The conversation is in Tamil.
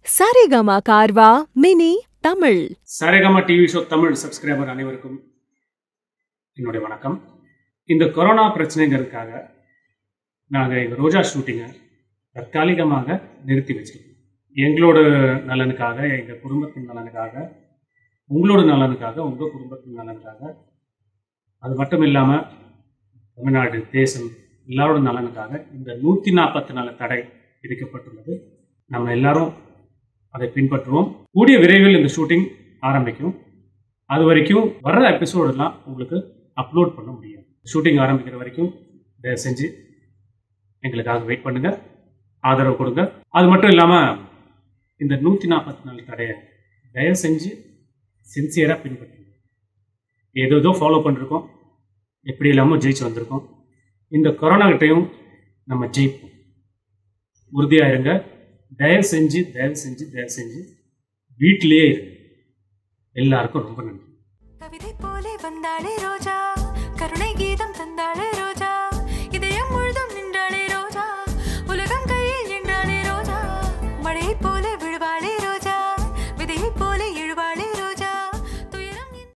Saregama Carvaan mini Tamil Saregama TV show Tamil subscriber அனைவருக்கும் என்னுடைய வணக்கம் இந்த கொரோனா பிரச்சனைங்கிறதுக்காக நாங்கள் எங்கள் ரோஜா ஷூட்டிங்கை தற்காலிகமாக நிறுத்தி வச்சிருக்கோம் எங்களோட நலனுக்காக எங்கள் குடும்பத்தின் நலனுக்காக உங்களோட நலனுக்காக உங்கள் குடும்பத்தின் நலனுக்காக அது மட்டும் இல்லாமல் தமிழ்நாடு தேசம் எல்லாரோட நலனுக்காக இந்த நூற்றி நாற்பத்தி நாலு தடை விதிக்கப்பட்டுள்ளது நம்ம எல்லாரும் அதை பின்பற்றுவோம் கூடிய விரைவில் இந்த ஷூட்டிங் ஆரம்பிக்கும் அது வரைக்கும் வர்ற எபிசோடெல்லாம் உங்களுக்கு அப்லோட் பண்ண முடியும் ஷூட்டிங் ஆரம்பிக்கிற வரைக்கும் தயவு செஞ்சு எங்களுக்காக வெயிட் பண்ணுங்க ஆதரவு கொடுங்க அது மட்டும் இல்லாமல் இந்த நூற்றி நாற்பத்தி நாலு தடையை தயவு செஞ்சு சின்சியராக பின்பற்றுங்க ஏதோ ஏதோ ஃபாலோ பண்ணிருக்கோம் எப்படி இல்லாமல் ஜெயிச்சு வந்திருக்கோம் இந்த கொரோனா கிட்டையும் நம்ம ஜெயிப்போம் உறுதியாக இருங்க தயவு செஞ்சு தயவு செஞ்சு தயவு செஞ்சு வீட்டிலேயே இருங்க எல்லாருக்கும் ரொம்ப நன்றி கவிதை போலே வந்தாளே ரோஜா கருணை கீதம் தந்தாளே ரோஜா இதயம் முழுதும் நின்றாளே ரோஜா உலகம் கையில் என்றாளே ரோஜா மழை போல